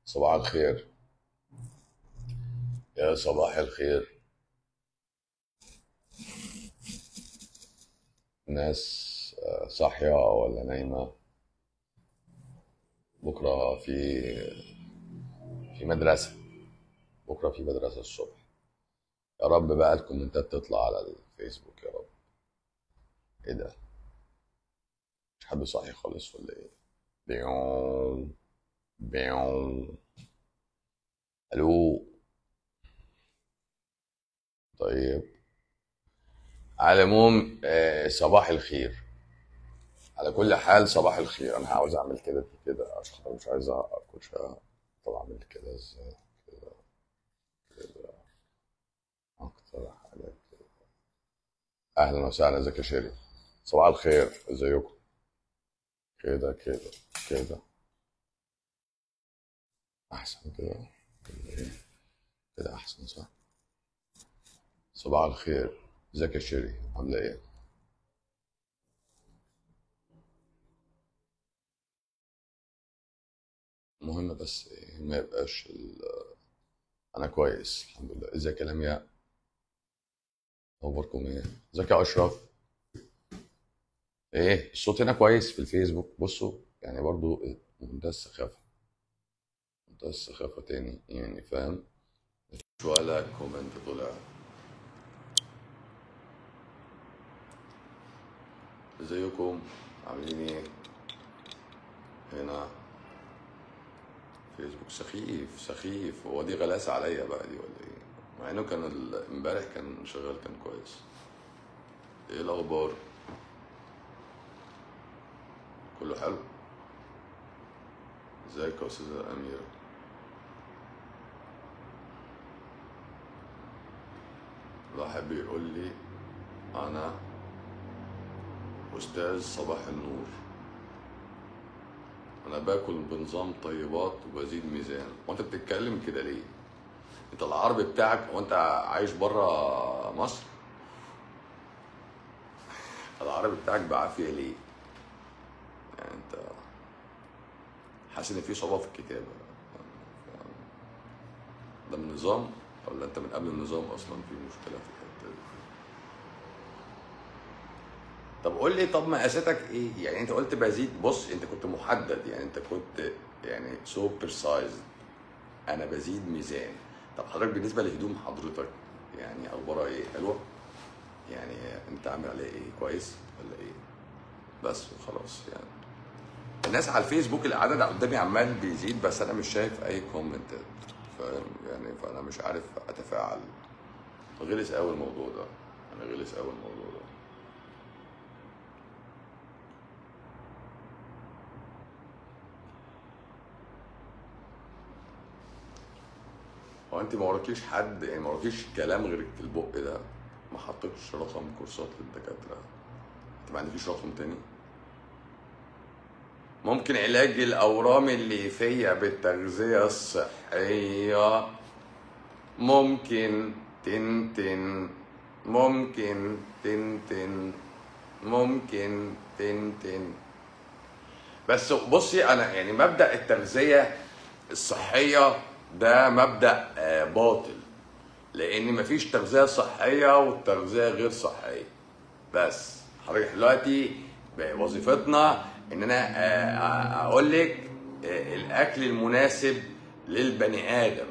صباح الخير يا صباح الخير ناس آه، صاحية ولا نايمة بكرة في في مدرسة بكرة في مدرسة الصبح يا رب بقى الكومنتات تطلع على الفيسبوك يا رب ايه ده مش حد صاحي خالص ولا ايه بيون بيون الو طيب على العموم آه، صباح الخير على كل حال صباح الخير انا عاوز اعمل كده كده عشان خاطر مش عايز اعقد كل شويه طب اعمل كده ازاي كده كده اكتر حاجه كده اهلا وسهلا ازيك يا شيري صباح الخير ازيكم كده كده كده احسن كده كده إيه؟ كده احسن صح صباح الخير ازيك يا شيري عامله ايه المهم بس إيه ما يبقاش ال... انا كويس الحمد لله ازيك يا لمياء اخباركم ايه ازيك يا اشرف ايه الصوت هنا كويس في الفيسبوك بصوا يعني برضو منتهى السخافه منتهى السخافه تاني يعني فاهم مش ولا كومنت طلع ازيكم عاملين ايه هنا فيسبوك سخيف سخيف هو دي غلاسة عليا بقى دي ولا ايه مع انه كان ال- امبارح كان شغال كان كويس ايه الاخبار كله حلو ازيك يا استاذة اميرة واحد بيقول لي انا استاذ صباح النور انا باكل بنظام طيبات وبزيد ميزان وانت بتتكلم كده ليه انت العربي بتاعك وانت عايش بره مصر العربي بتاعك بعافيه ليه يعني انت حاسس ان في صعوبه في الكتابه ده من النظام ولا انت من قبل النظام اصلا في مشكله في الحته دي طب قول لي طب مقاساتك ايه يعني انت قلت بزيد بص انت كنت محدد يعني انت كنت يعني سو بريسايز انا بزيد ميزان طب حضرتك بالنسبه لهدوم حضرتك يعني اخبارها ايه حلوه يعني انت عامل عليها ايه كويس ولا ايه بس وخلاص يعني الناس على الفيسبوك العدد قدامي عمال بيزيد بس انا مش شايف اي كومنتات فاهم يعني فانا مش عارف اتفاعل غلس قوي الموضوع ده انا غلس قوي الموضوع ده هو انت ما وراكيش حد يعني ما وراكيش كلام غير البق ده ما حطيتش رقم كورسات للدكاتره انت ما عندكيش رقم تاني ممكن علاج الاورام الليفيه بالتغذيه الصحيه ممكن تنتن ممكن تنتن ممكن تنتن بس بصي انا يعني مبدا التغذيه الصحيه ده مبدا آه، باطل لان مفيش تغذيه صحيه والتغذيه غير صحيه بس حضرتك دلوقتي وظيفتنا ان انا آه، اقول لك آه، الاكل المناسب للبني ادم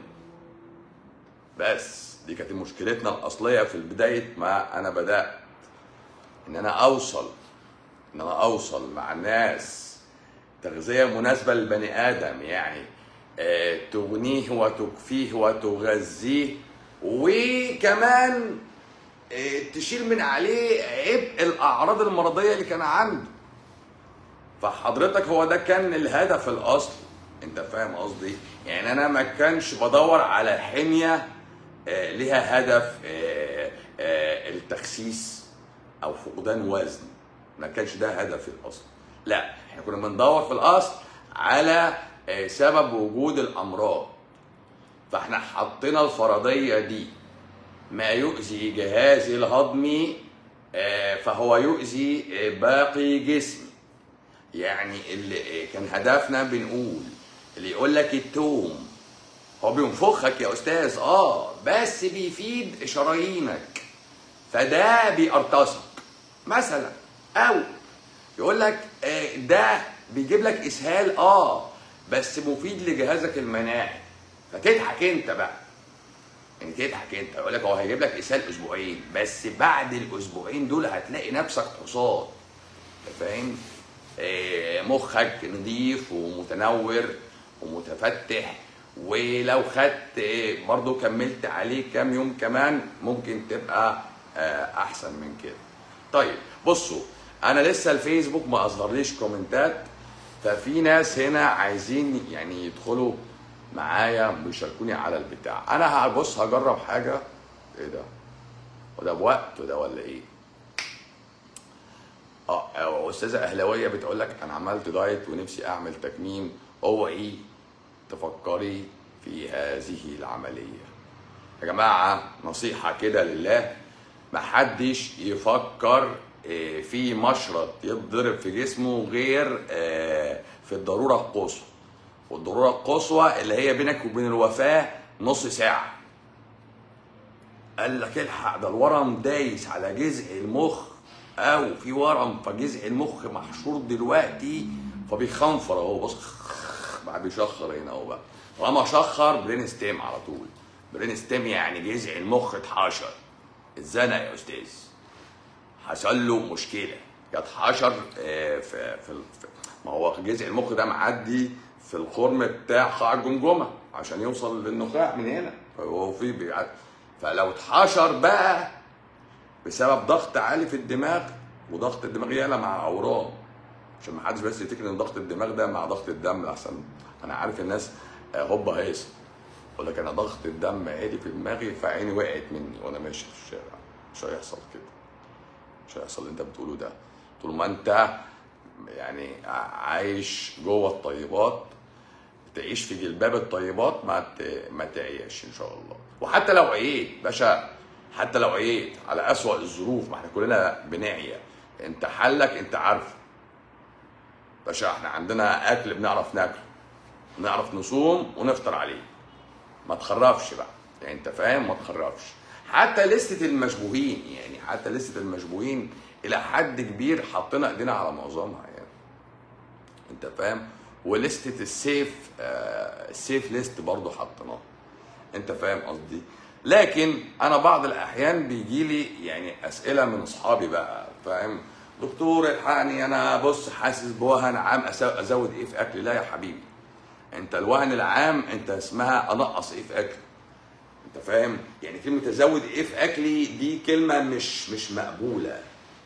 بس دي كانت مشكلتنا الاصليه في بدايه ما انا بدات ان انا اوصل ان انا اوصل مع الناس تغذيه مناسبه للبني ادم يعني آه، تغنيه وتكفيه وتغذيه وكمان آه، تشيل من عليه عبء الاعراض المرضيه اللي كان عنده فحضرتك هو ده كان الهدف الاصلي انت فاهم قصدي يعني انا ما كانش بدور على حميه آه، لها هدف آه، آه، التخسيس او فقدان وزن ما كانش ده هدفي الاصلي لا احنا كنا بندور في الاصل على آه، سبب وجود الامراض فاحنا حطينا الفرضيه دي ما يؤذي جهازي الهضمي آه، فهو يؤذي آه، باقي جسمي يعني اللي كان هدفنا بنقول اللي يقول لك التوم هو بينفخك يا استاذ اه بس بيفيد شرايينك فده بيقرطسك مثلا او يقول لك آه، ده بيجيب لك اسهال اه بس مفيد لجهازك المناعي فتضحك انت بقى يعني تضحك انت يقول لك هو هيجيب لك اسهال اسبوعين بس بعد الاسبوعين دول هتلاقي نفسك حصان انت فاهم آه، مخك نظيف ومتنور ومتفتح ولو خدت آه، برضو كملت عليه كام يوم كمان ممكن تبقى آه، احسن من كده طيب بصوا انا لسه الفيسبوك ما اصدرليش كومنتات ففي ناس هنا عايزين يعني يدخلوا معايا بيشاركوني على البتاع انا هبص هجرب حاجه ايه ده وده بوقت وده ولا ايه اه أو استاذه اهلاويه بتقول لك انا عملت دايت ونفسي اعمل تكميم اوعي تفكري في هذه العمليه يا جماعه نصيحه كده لله محدش يفكر آه، في مشرط يتضرب في جسمه غير آه، في الضروره القصوى والضروره القصوى اللي هي بينك وبين الوفاه نص ساعه قال لك الحق ده الورم دايس على جذع المخ او في ورم فجذع المخ محشور دلوقتي فبيخنفر اهو بص بقى بيشخر هنا اهو بقى طالما شخر برين ستيم على طول برين ستيم يعني جذع المخ اتحشر اتزنق يا استاذ حصل له مشكله اتحشر آه، في في في- ما هو جذع المخ ده معدي في الخرم بتاع قاع الجمجمه عشان يوصل للنخاع من هنا فهو في بيعد فلو اتحشر بقى بسبب ضغط عالي في الدماغ وضغط الدماغ يعلى مع اورام عشان ما حدش بس يفتكر ان ضغط الدماغ ده مع ضغط الدم احسن انا عارف الناس آه، هوبا هيصه يقول لك انا ضغط الدم عالي في دماغي فعيني وقعت مني وانا ماشي في الشارع مش هيحصل كده مش هيحصل اللي انت بتقوله ده طول ما انت يعني عايش جوه الطيبات تعيش في جلباب الطيبات ما ت- ما تعيش ان شاء الله وحتى لو عييت باشا حتى لو عييت على اسوأ الظروف ما احنا كلنا بنعيا انت حلك انت عارفه باشا احنا عندنا اكل بنعرف ناكله نعرف نصوم ونفطر عليه ما تخرفش بقى يعني انت فاهم ما تخرفش حتى لستة المشبوهين يعني حتى لستة المشبوهين الى حد كبير حطينا ايدينا على معظمها يعني انت فاهم ولستة السيف آه السيف ليست برضه حطيناها انت فاهم قصدي لكن انا بعض الاحيان بيجي لي يعني اسئله من اصحابي بقى فاهم دكتور الحقني انا بص حاسس بوهن عام أسا- ازود ايه في اكلي لا يا حبيبي انت الوهن العام انت اسمها انقص ايه في اكلي انت فاهم يعني كلمه ازود ايه في اكلي دي كلمه مش مش مقبوله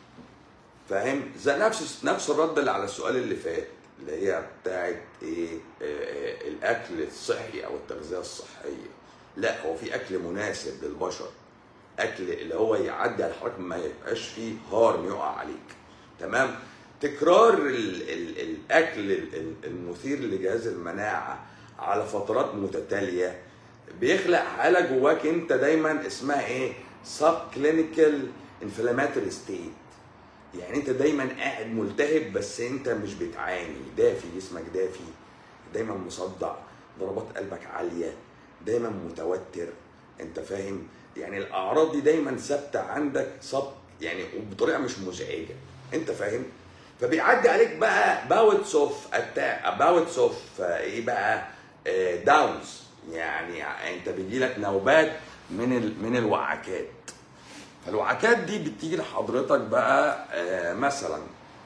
فاهم زي نفس نفس الرد اللي على السؤال اللي فات اللي هي بتاعت ايه آه، آه، الاكل الصحي او التغذيه الصحيه لا هو في اكل مناسب للبشر اكل اللي هو يعدي على حضرتك ما يبقاش فيه هارم يقع عليك تمام تكرار ال ال الاكل ال- ال- المثير لجهاز المناعه على فترات متتاليه بيخلق حاله جواك انت دايما اسمها ايه سب كلينيكال انفلاماتوري ستيت يعني انت دايما قاعد ملتهب بس انت مش بتعاني دافي جسمك دافي دايما مصدع ضربات قلبك عاليه دايما متوتر انت فاهم يعني الاعراض دي دايما ثابته عندك صب يعني وبطريقه مش مزعجه انت فاهم فبيعدي عليك بقى باوتس اوف اتاك باوتس اوف ايه بقى داونز يعني انت بيجي لك نوبات من ال- من الوعكات فالوعكات دي بتيجي لحضرتك بقى آه، مثلا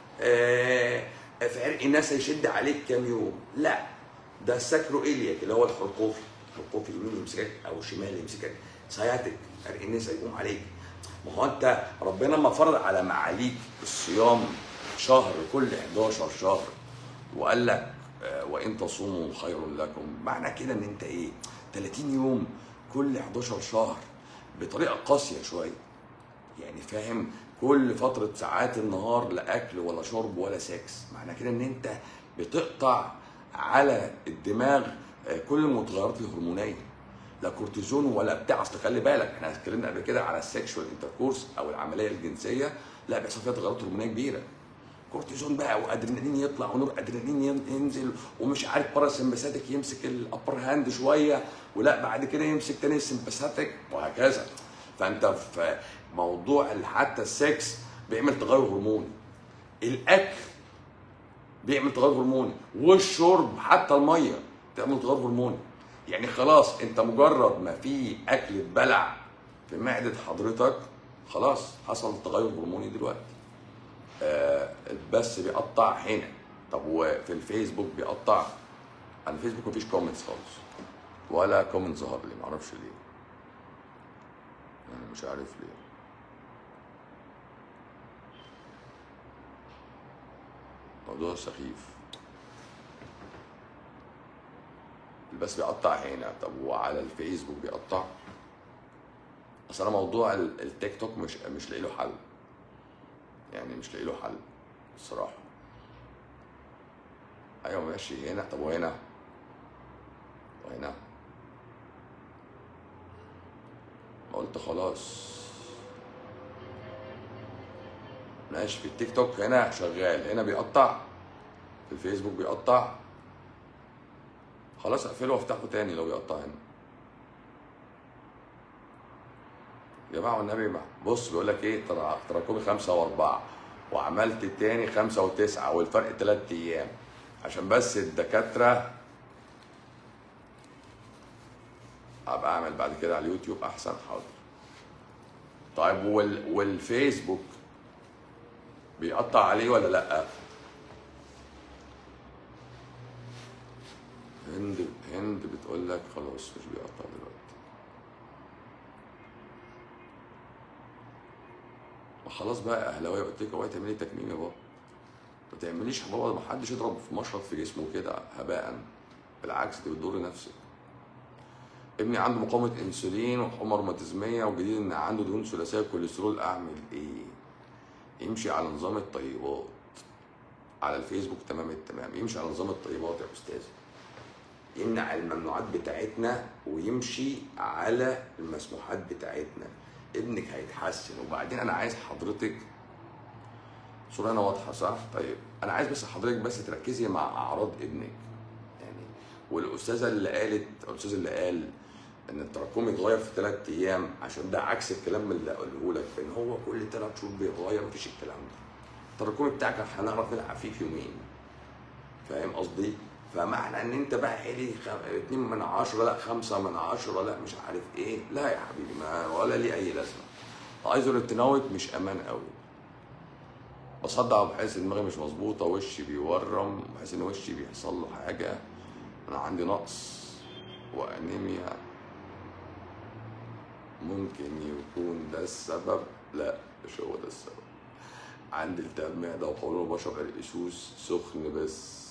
آه، في عرق الناس هيشد عليك كام يوم لا ده الساكرو إلياك اللي هو الحرقوفي الحرقوفي يمين يمسكك او شمال يمسكك سياتك عرق الناس هيقوم عليك ما هو انت ربنا ما فرض على معاليك الصيام شهر كل 11 شهر وقال لك آه، وان تصوموا خير لكم معنى كده ان انت ايه 30 يوم كل 11 شهر بطريقه قاسيه شويه يعني فاهم كل فترة ساعات النهار لا أكل ولا شرب ولا سكس معنى كده إن أنت بتقطع على الدماغ آه، كل المتغيرات الهرمونية لا كورتيزون ولا بتاع أصل خلي بالك احنا اتكلمنا قبل كده على السكشوال انتركورس أو العملية الجنسية لا بيحصل فيها تغيرات هرمونية كبيرة كورتيزون بقى وادرينالين يطلع ونور ادرينالين ين- ينزل ومش عارف باراسمباثيك يمسك الابر هاند شويه ولا بعد كده يمسك تاني السمباثيك وهكذا فانت في موضوع ال- حتى السكس بيعمل تغير هرموني الاكل بيعمل تغير هرموني والشرب حتى الميه بتعمل تغير هرموني يعني خلاص انت مجرد ما في اكل اتبلع في معده حضرتك خلاص حصل تغير هرموني دلوقتي آه البث بيقطع هنا طب وفي الفيسبوك بيقطع على الفيسبوك مفيش كومنتس خالص ولا كومنت ظهر لي معرفش ليه يعني مش عارف ليه موضوع سخيف البث بيقطع هنا طب وعلى الفيسبوك بيقطع اصل انا موضوع ال- التيك توك مش مش لاقي له حل يعني مش لاقي له حل الصراحه ايوه ماشي هنا طب وهنا وهنا ما قلت خلاص ماشي في التيك توك هنا شغال هنا بيقطع في الفيسبوك بيقطع خلاص اقفله وافتحه تاني لو بيقطع هنا يا جماعه والنبي ما بص بيقول لك ايه ترا- تراكمي خمسه واربعه وعملت التاني خمسه وتسعه والفرق ثلاث ايام عشان بس الدكاتره ابقى اعمل بعد كده على اليوتيوب احسن حاضر طيب وال والفيسبوك بيقطع عليه ولا لا هند هند بتقول لك خلاص مش بيقطع دلوقتي ما خلاص بقى اهلاويه قلت لك اوعي تعملي تكميم يا بابا ما تعمليش يا بابا ما حدش يضرب في مشرط في جسمه كده هباء بالعكس انت بتضر نفسك ابني عنده مقاومه انسولين وحمى روماتيزميه وجديد ان عنده دهون ثلاثيه كوليسترول اعمل ايه يمشي على نظام الطيبات على الفيسبوك تمام التمام يمشي على نظام الطيبات يا استاذ يمنع الممنوعات بتاعتنا ويمشي على المسموحات بتاعتنا ابنك هيتحسن وبعدين انا عايز حضرتك صورة هنا واضحة صح؟ طيب أنا عايز بس حضرتك بس تركزي مع أعراض ابنك يعني والأستاذة اللي قالت أو الأستاذ اللي قال إن التراكم يتغير في ثلاث أيام عشان ده عكس الكلام اللي قاله لك إن هو كل ثلاث شهور بيتغير مفيش الكلام ده التراكم بتاعك هنعرف نلعب فيه في يومين فاهم قصدي؟ فمعنى ان انت بقى حلي خ- اتنين من عشرة لا خمسة من عشرة لا مش عارف ايه لا يا حبيبي ما ولا ليه اي لازمة ايزوليتينويك مش امان قوي بصدع بحس ان دماغي مش مظبوطه وشي بيورم بحس ان وشي بيحصل له حاجه انا عندي نقص وانيميا ممكن يكون ده السبب لا مش هو ده السبب عندي التهاب معده وقولون وبشرب الاسوس سخن بس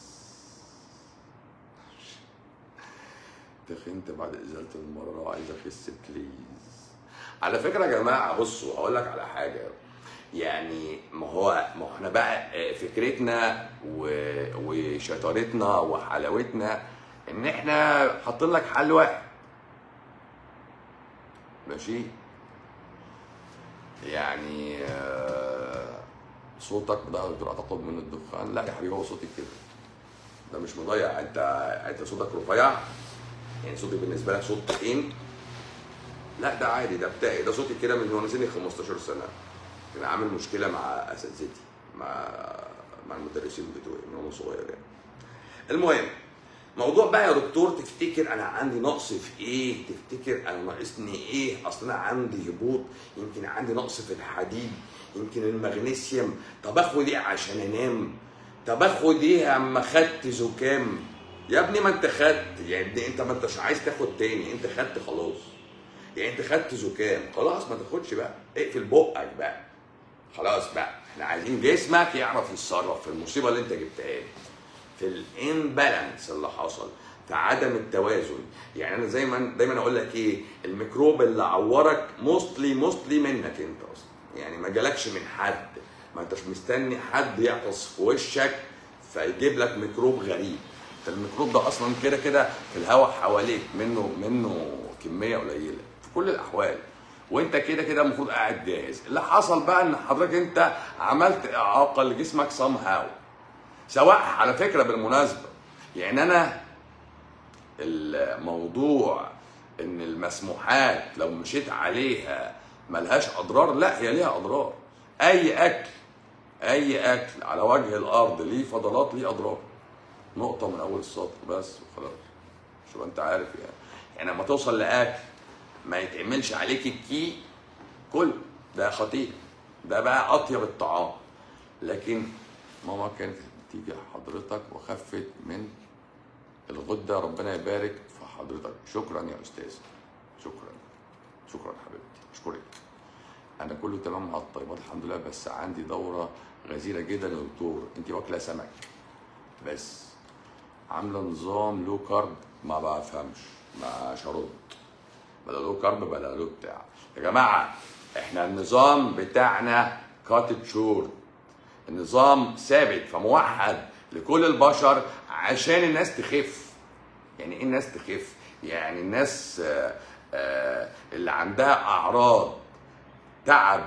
تخنت بعد ازاله المراره وعايز اخس بليز على فكره يا جماعه بصوا هقول لك على حاجه يعني ما هو ما هو احنا بقى فكرتنا و- وشطارتنا وحلاوتنا ان احنا حاطين لك حل واحد ماشي يعني آه، صوتك ده دكتور اعتقد من الدخان لا يا حبيبي هو صوتي كده ده مش مضيع انت انت صوتك رفيع يعني صوتي بالنسبه لك صوت تخين لا ده عادي ده بتاعي ده صوتي كده من وانا سني 15 سنه كان عامل مشكله مع اساتذتي مع مع المدرسين بتوعي من وانا صغير يعني المهم موضوع بقى يا دكتور تفتكر انا عندي نقص في ايه تفتكر انا ناقصني ايه اصل انا عندي هبوط يمكن عندي نقص في الحديد يمكن المغنيسيوم طب اخد ايه عشان انام طب اخد ايه اما خدت زكام يا ابني ما انت خدت يعني انت ما انتش عايز تاخد تاني انت خدت خلاص يعني انت خدت زكام خلاص ما تاخدش بقى اقفل بقك بقى خلاص بقى احنا عايزين جسمك يعرف يتصرف في المصيبه اللي انت جبتها لي في الامبالانس اللي حصل في عدم التوازن يعني انا زي ما دايما اقول لك ايه الميكروب اللي عورك موستلي موستلي منك انت اصلا يعني ما جالكش من حد ما انتش مستني حد يعطس في وشك فيجيب لك ميكروب غريب فالميكروب ده اصلا كده كده في الهواء حواليك منه منه كميه قليله في كل الاحوال وانت كده كده المفروض قاعد جاهز اللي حصل بقى ان حضرتك انت عملت اعاقه لجسمك سام هاو سواء على فكره بالمناسبه يعني انا الموضوع ان المسموحات لو مشيت عليها ملهاش اضرار لا هي ليها اضرار اي اكل اي اكل على وجه الارض ليه فضلات ليه اضرار نقطه من اول السطر بس وخلاص شو انت عارف يعني يعني لما توصل لاكل ما يتعملش عليك الكي كل ده خطير ده بقى اطيب الطعام لكن ماما كانت تيجي حضرتك وخفت من الغده ربنا يبارك في حضرتك شكرا يا استاذ شكرا شكرا حبيبتي اشكرك انا كله تمام مع الطيبات الحمد لله بس عندي دوره غزيره جدا يا دكتور انت واكله سمك بس عامله نظام لو كارب ما بفهمش مش هرد بلا لو كارب بلا لو بتاع يا جماعه احنا النظام بتاعنا كاتت شورت النظام ثابت فموحد لكل البشر عشان الناس تخف يعني ايه الناس تخف يعني الناس آه، آه، اللي عندها اعراض تعب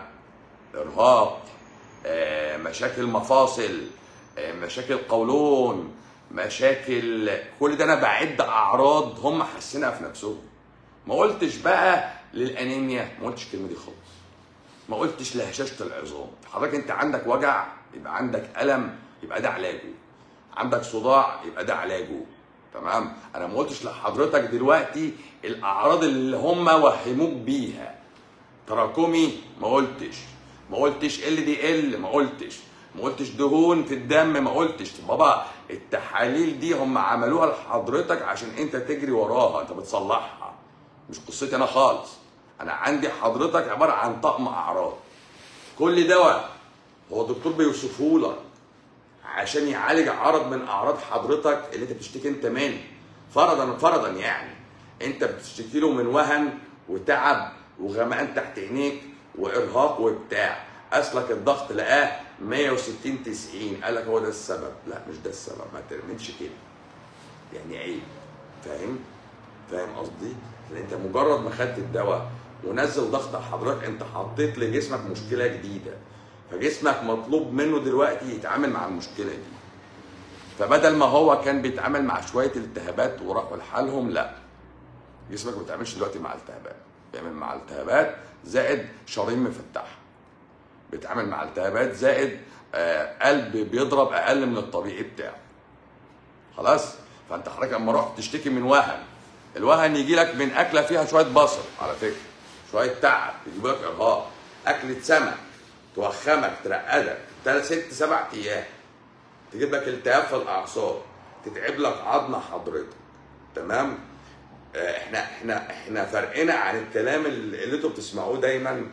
ارهاق آه، مشاكل مفاصل آه، مشاكل قولون مشاكل كل ده انا بعد اعراض هم حاسينها في نفسهم ما قلتش بقى للانيميا ما قلتش الكلمه دي خالص ما قلتش لهشاشه العظام حضرتك انت عندك وجع يبقى عندك الم يبقى ده علاجه عندك صداع يبقى ده علاجه تمام انا ما قلتش لحضرتك دلوقتي الاعراض اللي هم وهموك بيها تراكمي ما قلتش ما قلتش ال دي ال ما قلتش ما قلتش دهون في الدم ما قلتش بابا التحاليل دي هم عملوها لحضرتك عشان انت تجري وراها انت بتصلحها مش قصتي انا خالص انا عندي حضرتك عباره عن طقم اعراض كل دواء هو الدكتور بيوصفه لك عشان يعالج عرض من اعراض حضرتك اللي انت بتشتكي انت منه فرضا فرضا يعني انت بتشتكي له من وهن وتعب وغمقان تحت عينيك وارهاق وبتاع اسلك الضغط لقاه 160 90 قال لك هو ده السبب لا مش ده السبب ما تعملش كده يعني عيب فاهم فاهم قصدي لان انت مجرد ما خدت الدواء ونزل ضغط حضرتك انت حطيت لجسمك مشكله جديده فجسمك مطلوب منه دلوقتي يتعامل مع المشكله دي فبدل ما هو كان بيتعامل مع شويه التهابات وراحوا لحالهم لا جسمك ما بيتعاملش دلوقتي مع التهابات بيعمل مع التهابات زائد شرايين مفتحه بيتعامل مع التهابات زائد آه قلب بيضرب اقل من الطبيعي بتاعه خلاص فانت حضرتك اما رحت تشتكي من وهن الوهن يجي لك من اكله فيها شويه بصل على فكره شويه تعب يجيب لك ارهاق اكله سمك توخمك ترقدك ثلاث ست سبع ايام تجيب لك التهاب في الاعصاب تتعب لك عظمه حضرتك تمام آه، احنا احنا احنا فرقنا عن الكلام اللي اللي انتوا بتسمعوه دايما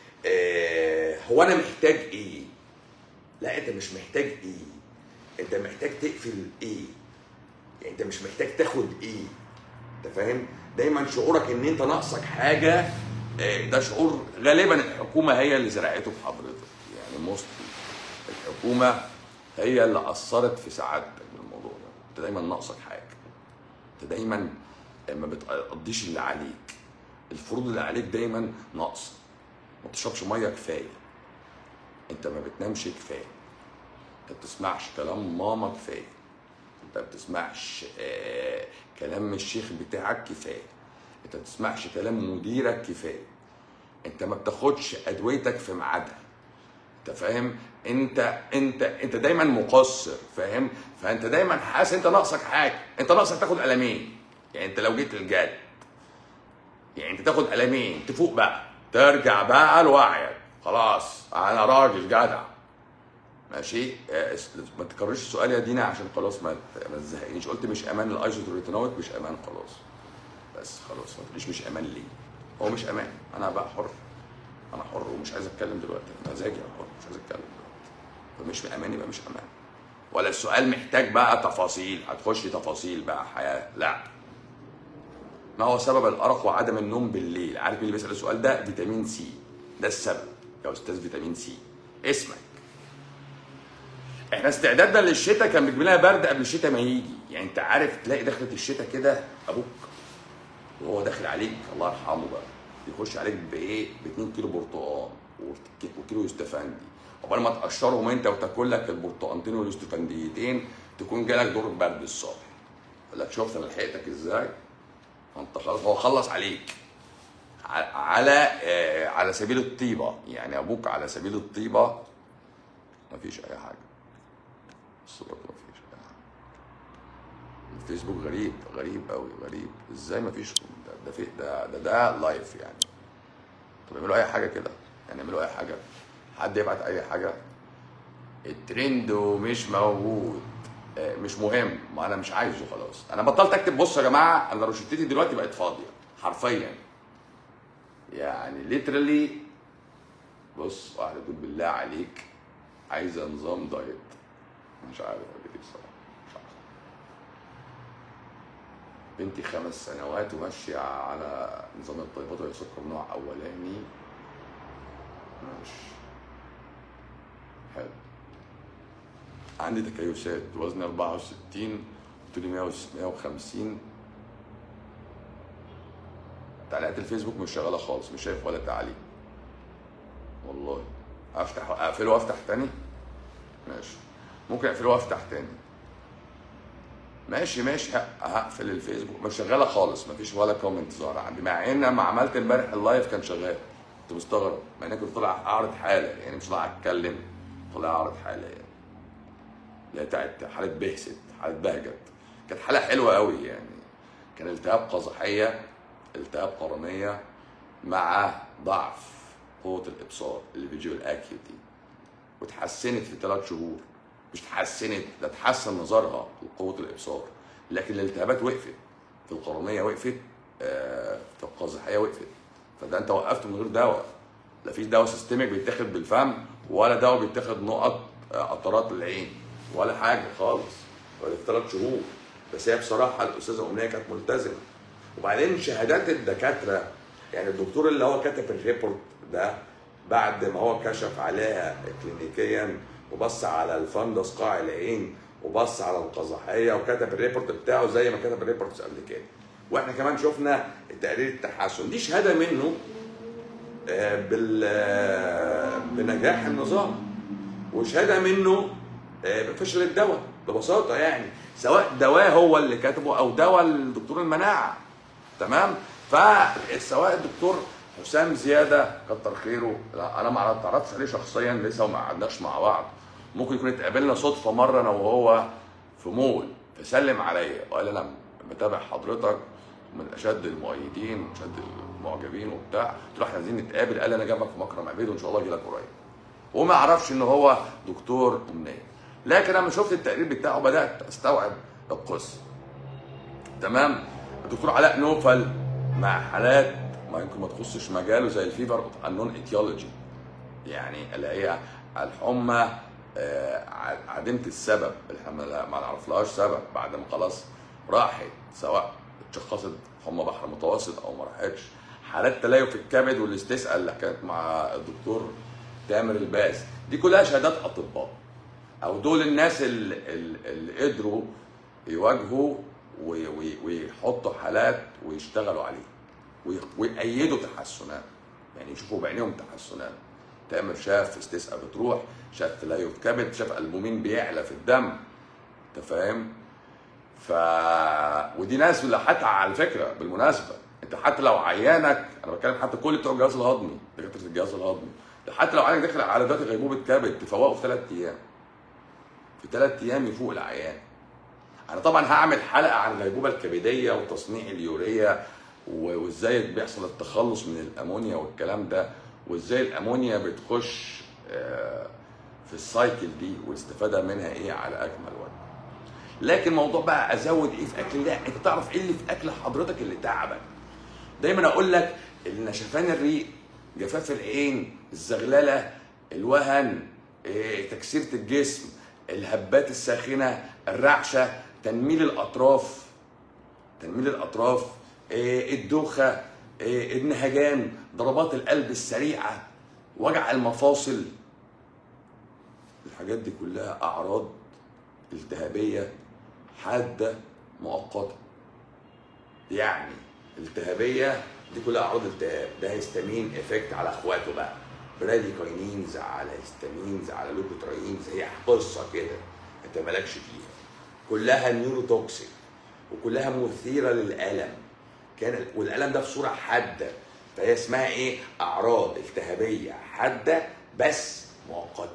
آه، هو انا محتاج ايه لا انت مش محتاج ايه انت محتاج تقفل ايه يعني انت مش محتاج تاخد ايه انت فاهم دايما شعورك ان انت ناقصك حاجه آه، ده شعور غالبا الحكومه هي اللي زرعته في حضرتك يعني موستلي الحكومه هي اللي اثرت في سعادتك بالموضوع ده انت دايما ناقصك حاجه انت دايما ما بتقضيش اللي عليك الفروض اللي عليك دايما ناقصه ما بتشربش ميه كفايه انت ما بتنامش كفايه انت ما بتسمعش كلام ماما كفايه انت ما بتسمعش آه كلام الشيخ بتاعك كفايه انت ما بتسمعش كلام مديرك كفايه انت ما بتاخدش ادويتك في ميعادها انت فاهم انت انت انت دايما مقصر فاهم فانت دايما حاسس انت ناقصك حاجه انت ناقصك تاخد قلمين يعني انت لو جيت الجد يعني انت تاخد قلمين تفوق بقى ترجع بقى لوعيك خلاص انا راجل جدع ماشي اه، اس- ما تكررش السؤال يا دينا عشان خلاص ما ت- ما تزهقنيش قلت مش امان الايزوتريتينويك مش امان خلاص بس خلاص ما تقوليش مش امان ليه هو مش امان انا بقى حر انا حر ومش عايز اتكلم دلوقتي انا مزاجي انا حر مش عايز اتكلم دلوقتي فمش امان يبقى مش امان ولا السؤال محتاج بقى تفاصيل هتخش تفاصيل بقى حياه لا ما هو سبب الارق وعدم النوم بالليل عارف مين اللي بيسال السؤال ده فيتامين سي ده السبب يا استاذ فيتامين سي اسمك احنا استعدادنا للشتاء كان بيجيب لنا برد قبل الشتاء ما يجي يعني انت عارف تلاقي دخلة الشتاء كده ابوك وهو داخل عليك الله يرحمه بقى يخش عليك بايه ب 2 كيلو برتقال وك- وكيلو يوستفندي عقبال ما تقشرهم انت وتاكل لك البرتقانتين واليوستفنديتين تكون جالك دور برد الصبح يقول لك شفت انا لحقتك ازاي انت خلاص هو خلص عليك ع- على آه، على سبيل الطيبه يعني ابوك على سبيل الطيبه مفيش اي حاجه الصورة مفيش اي حاجه الفيسبوك غريب غريب قوي غريب ازاي مفيش ده ده في ده ده, ده لايف يعني طب اعملوا اي حاجه كده يعني اعملوا اي حاجه حد يبعت اي حاجه الترند ومش موجود آه، مش مهم ما انا مش عايزه خلاص انا بطلت اكتب بصوا يا جماعه انا روشتتي دلوقتي بقت فاضيه حرفيا يعني ليترالي بص واحده تقول بالله عليك عايزه نظام دايت مش عارف اقول ايه الصراحه مش عارف بنتي خمس سنوات وماشيه على نظام الطيبات وهي سكر نوع اولاني ماشي حلو عندي تكيسات وزني 64 طولي 150 تعليقات الفيسبوك مش شغاله خالص مش شايف ولا تعليق والله افتح اقفله وافتح تاني ماشي ممكن اقفله وافتح تاني ماشي ماشي ه- هقفل الفيسبوك مش شغاله خالص مفيش ولا كومنت ظاهر عندي مع ان لما عملت امبارح اللايف كان شغال كنت مستغرب مع اني كنت طالع اعرض حاله يعني مش طالع اتكلم طالع اعرض حاله يعني اللي هي بتاعت حاله بهست حاله بهجت كانت حاله حلوه قوي يعني كان التهاب قزحيه التهاب قرنيه مع ضعف قوه الابصار اللي فيجوال اكيوتي وتحسنت في ثلاث شهور مش تحسنت ده تحسن نظرها لقوه الابصار لكن الالتهابات وقفت في القرنيه وقفت آه، في القزحيه وقفت فده انت وقفت من غير دواء لا في دواء سيستميك بيتاخد بالفم ولا دواء بيتاخد نقط آه، قطرات العين ولا حاجه خالص ولا في ثلاث شهور بس هي بصراحه الاستاذه امنيه كانت ملتزمه وبعدين شهادات الدكاتره يعني الدكتور اللي هو كتب الريبورت ده بعد ما هو كشف عليها كلينيكيا وبص على الفندس قاع العين وبص على القزحيه وكتب الريبورت بتاعه زي ما كتب الريبورتس قبل كده واحنا كمان شفنا تقرير التحسن دي شهاده منه آه، بال آه، بنجاح النظام وشهاده منه آه، بفشل الدواء ببساطه يعني سواء دواء هو اللي كاتبه او دواء الدكتور المناعه تمام فسواء الدكتور حسام زياده كتر خيره لا، انا ما تعرفش عليه شخصيا لسه وما قعدناش مع بعض ممكن يكون اتقابلنا صدفه مره انا وهو في مول فسلم عليا وقال انا متابع حضرتك من اشد المؤيدين ومن اشد المعجبين وبتاع قلت له احنا عايزين نتقابل قال لي انا جنبك في مكرم عبيد وان شاء الله اجي لك قريب وما اعرفش ان هو دكتور امنيه لكن لما شفت التقرير بتاعه بدات استوعب القصه تمام الدكتور علاء نوفل مع حالات ما يمكن ما تخصش مجاله زي الفيفر النون ايتيولوجي يعني اللي هي الحمى آه، ع- عديمه السبب اللي احنا ما ما نعرفلهاش سبب بعد ما خلاص راحت سواء اتشخصت حمى بحر متوسط او ما راحتش حالات تليف في الكبد والاستسقاء اللي كانت مع الدكتور تامر الباز دي كلها شهادات اطباء او دول الناس اللي, اللي قدروا يواجهوا وي- وي- ويحطوا حالات ويشتغلوا عليه وي- ويأيدوا تحسنات يعني يشوفوا بعينيهم تحسنات تامر شاف استسقاء بتروح شاف تليف كبد شاف البومين بيعلى في الدم انت فاهم ف ودي ناس اللي حتى على فكره بالمناسبه انت حتى لو عيانك انا بتكلم حتى كل بتوع الجهاز الهضمي دكاتره الجهاز الهضمي ده حتى لو عيانك داخل على دلوقتي غيبوبه كبد تفوقه في ثلاث ايام في ثلاث ايام يفوق العيان انا طبعا هعمل حلقه عن الغيبوبه الكبديه وتصنيع اليوريا و- وازاي بيحصل التخلص من الامونيا والكلام ده وازاي الامونيا بتخش آه، في السايكل دي والاستفاده منها ايه على اكمل وجه لكن موضوع بقى ازود ايه في اكل لا انت تعرف ايه اللي في اكل حضرتك اللي تعبك دايما اقول لك النشفان الريق جفاف العين الزغلله الوهن إيه، تكسيره الجسم الهبات الساخنه الرعشه تنميل الاطراف تنميل الاطراف إيه، الدوخه إيه، النهجان ضربات القلب السريعه وجع المفاصل الحاجات دي كلها اعراض التهابيه حاده مؤقته يعني التهابيه دي كلها اعراض التهاب ده هيستامين افكت على اخواته بقى براديكاينينز على هيستامينز على لوكوتراينز هي قصه كده انت مالكش فيها كلها نيوروتوكسيك وكلها مثيره للالم كان والالم ده في صوره حاده فهي اسمها ايه اعراض التهابيه حاده بس مؤقته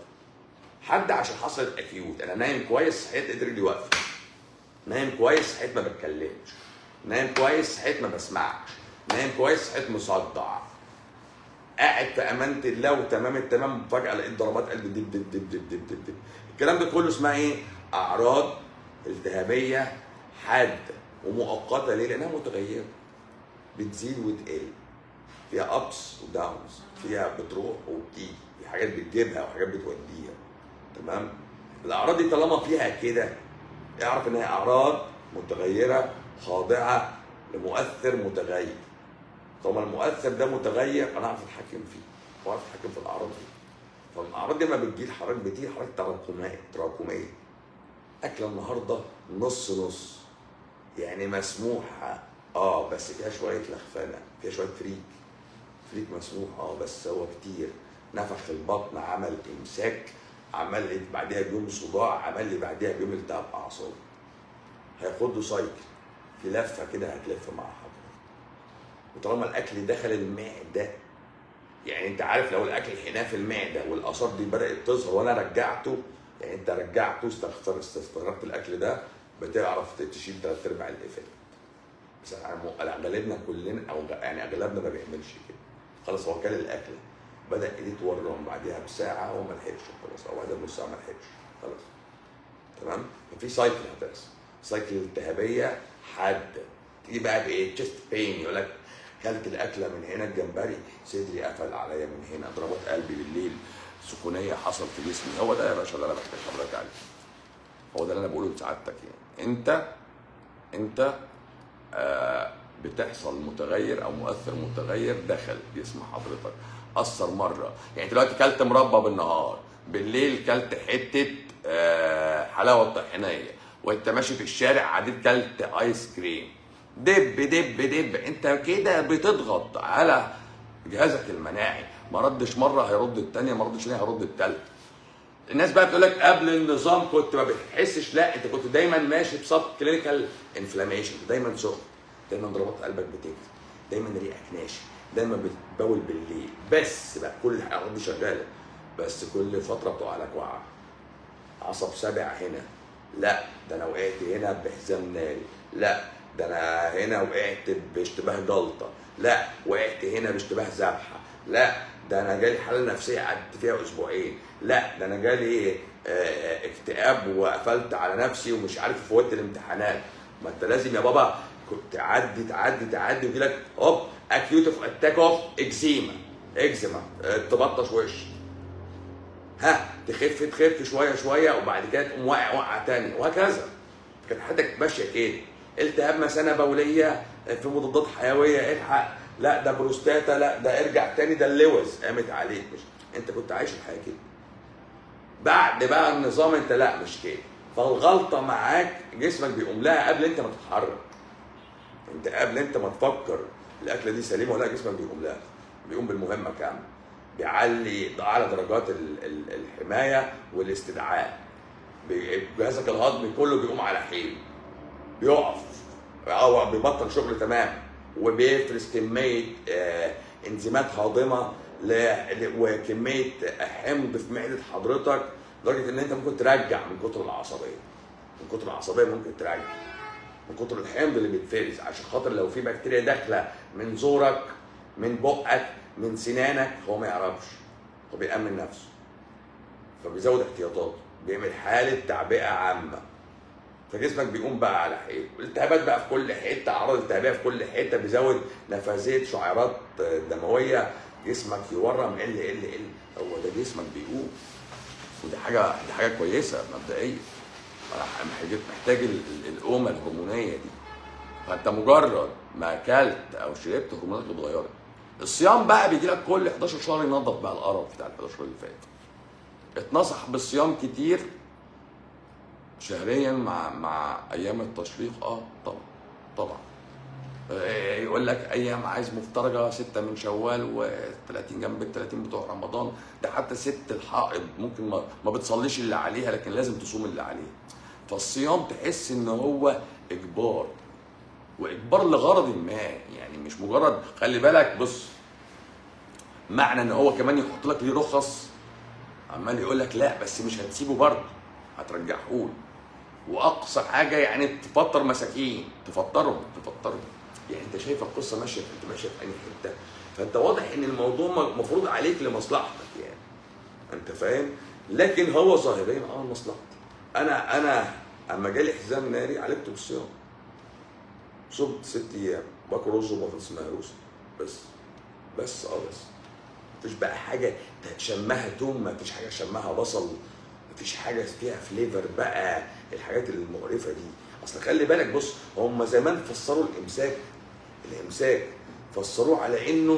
حد عشان حصلت اكيوت انا نايم كويس صحيت لقيت رجلي واقفه نايم كويس صحيت ما بتكلمش نايم كويس صحيت ما بسمعش نايم كويس صحيت مصدع قاعد في امانه الله وتمام التمام فجاه لقيت ضربات قلب دب دب دب دب دب دب, دب. الكلام ده كله اسمها ايه اعراض التهابيه حاده ومؤقته ليه لانها متغيره بتزيد وتقل فيها ابس وداونز فيها بتروح وبتيجي في حاجات بتجيبها وحاجات بتوديها تمام الاعراض دي طالما فيها كده اعرف انها اعراض متغيره خاضعه لمؤثر متغير طالما المؤثر ده متغير انا اعرف اتحكم فيه واعرف اتحكم في الاعراض دي فالاعراض دي لما بتجي حضرتك بتيجي حضرتك تراكميه تراكميه اكله النهارده نص نص يعني مسموحه اه بس فيها شويه لخفنه فيها شويه فريك فريك مسموح اه بس هو كتير نفخ البطن عمل امساك عمل لي بعدها بيوم صداع عمل لي بعدها بيوم التهاب اعصاب هياخد له سايكل في لفه كده هتلف مع حضرتك وطالما الاكل دخل المعده يعني انت عارف لو الاكل حناه في المعده والاثار دي بدات تظهر وانا رجعته يعني انت رجعته استخسر استخرجت الاكل ده بتعرف تشيل ثلاث ارباع الايفكت بس انا غالبنا كلنا او يعني اغلبنا ما بيعملش كده خلاص هو كل الاكل بدا ايديه تورم بعدها بساعه وما لحقش خلاص او بعدها بنص ساعه ما لحقش خلاص تمام ففي سايكل هتحصل سايكل التهابيه حاده تيجي بقى بايه تشست بين يقول لك كلت الاكله من هنا الجمبري صدري قفل عليا من هنا ضربات قلبي بالليل سخونيه حصل في جسمي هو ده يا باشا اللي انا بحكي لحضرتك عليه هو ده اللي انا بقوله لسعادتك يعني انت انت آه بتحصل متغير او مؤثر متغير دخل جسم حضرتك اثر مره يعني دلوقتي كلت مربى بالنهار بالليل كلت حته آه حلاوه طحينيه وانت ماشي في الشارع عديت كلت ايس كريم دب دب دب انت كده بتضغط على جهازك المناعي ما ردش مره هيرد الثانيه ما ردش هيرد الثالثه الناس بقى بتقول لك قبل النظام كنت ما بتحسش لا انت كنت دايما ماشي بسب كلينيكال انفلاميشن دايما سخن دايما ضربات قلبك بتجري دايما ريقك ناشف دايما بتبول بالليل بس بقى كل الاعراض دي شغاله بس كل فتره بتقع لك وقعه عصب سابع هنا لا ده انا وقعت هنا بحزام ناري لا ده انا هنا وقعت باشتباه جلطه لا وقعت هنا باشتباه ذبحه لا ده انا جالي حاله نفسيه قعدت فيها اسبوعين لا ده انا جالي اه اكتئاب وقفلت على نفسي ومش عارف فوت الامتحانات ما انت لازم يا بابا تعدي تعدي تعدي ويجي لك هوب اكيوت اوف اتاك اوف اكزيما اكزيما تبطش وش ها تخف تخف شويه شويه وبعد كده تقوم واقع وقعه تاني وهكذا كانت حياتك ماشيه كده التهاب مثانه بوليه في مضادات حيويه الحق لا ده بروستاتا لا ده ارجع تاني ده اللوز قامت عليك مش انت كنت عايش الحياه كده بعد بقى النظام انت لا مش كده فالغلطه معاك جسمك بيقوم لها قبل انت ما تتحرك انت قبل انت ما تفكر الاكله دي سليمه ولا جسمك بيقوم لها بيقوم بالمهمه كامله بيعلي اعلى درجات الحمايه والاستدعاء جهازك الهضمي كله بيقوم على حيل بيقف او بيبطل شغل تمام وبيفرز كميه آه انزيمات هاضمه وكميه حمض في معده حضرتك لدرجه ان انت ممكن ترجع من كتر العصبيه من كتر العصبيه ممكن ترجع من كتر الحمض اللي بيتفرز عشان خاطر لو في بكتيريا داخله من زورك من بقك من سنانك هو ما يعرفش هو بيأمن نفسه فبيزود احتياطاته بيعمل حاله تعبئه عامه فجسمك بيقوم بقى على حيل الالتهابات بقى في كل حته اعراض التهابيه في كل حته بيزود نفاذيه شعيرات دمويه جسمك يورم ال ال ال هو ده جسمك بيقوم ودي حاجه دي حاجه كويسه مبدئيا محتاج محتاج القومه الهرمونيه دي فانت مجرد ما اكلت او شربت هرموناتك اتغيرت الصيام بقى بيجي لك كل 11 شهر ينظف بقى القرف بتاع ال 11 اللي فات اتنصح بالصيام كتير شهريا مع مع ايام التشريق اه طبعا طبعا آه، يقول لك ايام عايز مفترجه ستة من شوال و30 جنب ال 30 بتوع رمضان ده حتى ست الحائض ممكن ما, ما بتصليش اللي عليها لكن لازم تصوم اللي عليها فالصيام تحس ان هو اجبار واجبار لغرض ما يعني مش مجرد خلي بالك بص معنى ان هو كمان يحط لك ليه رخص عمال يقول لك لا بس مش هتسيبه برضه هترجعهولي واقصى حاجه يعني تفطر مساكين تفطرهم تفطرهم يعني انت شايف القصه ماشيه انت ماشيه في انهي حته فانت واضح ان الموضوع مفروض عليك لمصلحتك يعني انت فاهم لكن هو ظاهريا اه مصلحتي انا انا اما جالي حزام ناري عالجته بالصيام صمت ست ايام باكل رز وبطاطس مهروسه بس بس اه بس مفيش بقى حاجه شمها توم مفيش حاجه شمها بصل مفيش حاجه فيها فليفر بقى الحاجات المقرفه دي اصل خلي بالك بص هم زمان فسروا الامساك الامساك فسروه على انه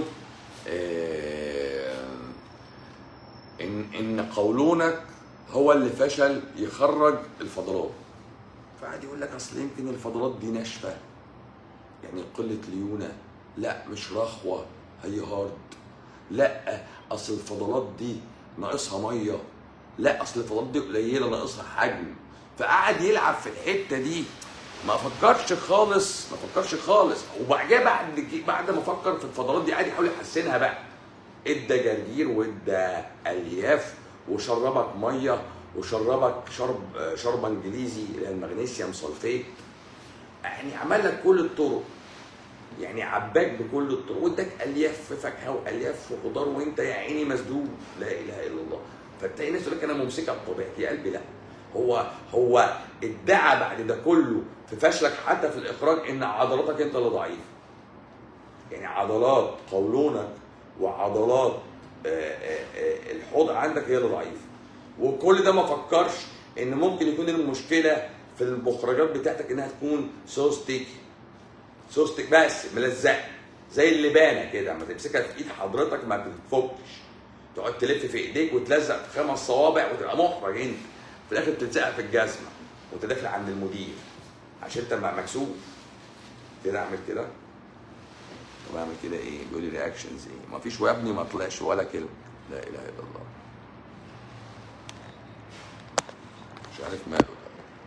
آه، ان ان قولونك هو اللي فشل يخرج الفضلات فقعد يقول لك اصل يمكن الفضلات دي ناشفه يعني قله ليونه لا مش رخوه هي هارد لا اصل الفضلات دي ناقصها ميه لا اصل الفضلات دي قليله ناقصها حجم فقعد يلعب في الحته دي ما فكرش خالص ما فكرش خالص وبعدها بعد بعد ما فكر في الفضلات دي قعد يحاول يحسنها بقى ادى جرجير وادى الياف وشربك ميه وشربك شرب شرب انجليزي اللي هي المغنيسيوم سلفيت يعني عمل لك كل الطرق يعني عباك بكل الطرق واداك الياف في فاكهه والياف في خضار وانت يا عيني مسدود لا اله الا الله فتلاقي ناس يقول لك انا ممسكه بطبيعتي يا قلبي لا هو هو ادعى بعد ده كله في فشلك حتى في الاخراج ان عضلاتك انت اللي ضعيفه يعني عضلات قولونك وعضلات آه، آه، آه، الحوض عندك هي اللي ضعيفه وكل ده ما فكرش ان ممكن يكون المشكله في المخرجات بتاعتك انها تكون سوستيك سوستيك بس ملزقه زي اللبانه كده اما تمسكها في ايد حضرتك ما بتفكش تقعد تلف في ايديك وتلزق في خمس صوابع وتبقى محرج انت في الاخر تلزقها في الجزمه وانت داخل عند المدير عشان انت مكسوف كده اعمل كده طب اعمل كده ايه؟ بيقول لي رياكشنز ايه؟ ما فيش ويا ابني ما طلعش ولا كلمه لا اله الا الله مش عارف ماله ده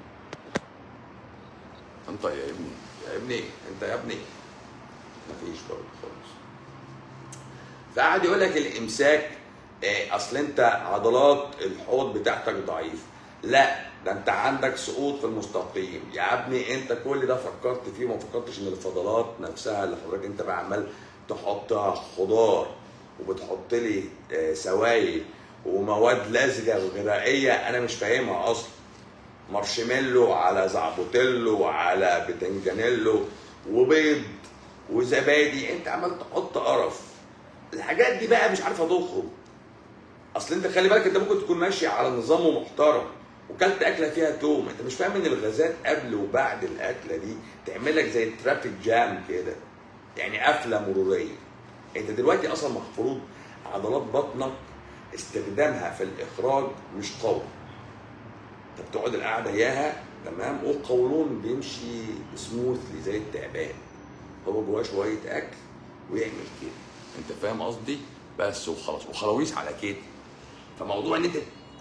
انت يا ابني يا ابني انت يا ابني مفيش برضه خالص فقعد يقول لك الامساك إيه اصل انت عضلات الحوض بتاعتك ضعيف لا ده انت عندك سقوط في المستقيم يا ابني انت كل ده فكرت فيه وما فكرتش ان الفضلات نفسها اللي حضرتك انت بقى عمال تحطها خضار وبتحط لي آه، سوائل ومواد لزجه وغذائيه انا مش فاهمها اصلا مارشميلو على زعبوتيلو على بتنجانيلو وبيض وزبادي انت عمال تحط قرف الحاجات دي بقى مش عارف اضخه اصل انت خلي بالك انت ممكن تكون ماشي على نظام محترم وكلت اكله فيها توم انت مش فاهم ان الغازات قبل وبعد الاكله دي تعمل لك زي ترافيك جام كده يعني قفله مروريه انت دلوقتي اصلا المفروض عضلات بطنك استخدامها في الاخراج مش قوي انت بتقعد القعده اياها تمام والقولون بيمشي سموثلي زي التعبان هو جواه شويه اكل ويعمل كده انت فاهم قصدي بس وخلاص وخلاويص على كده فموضوع ان انت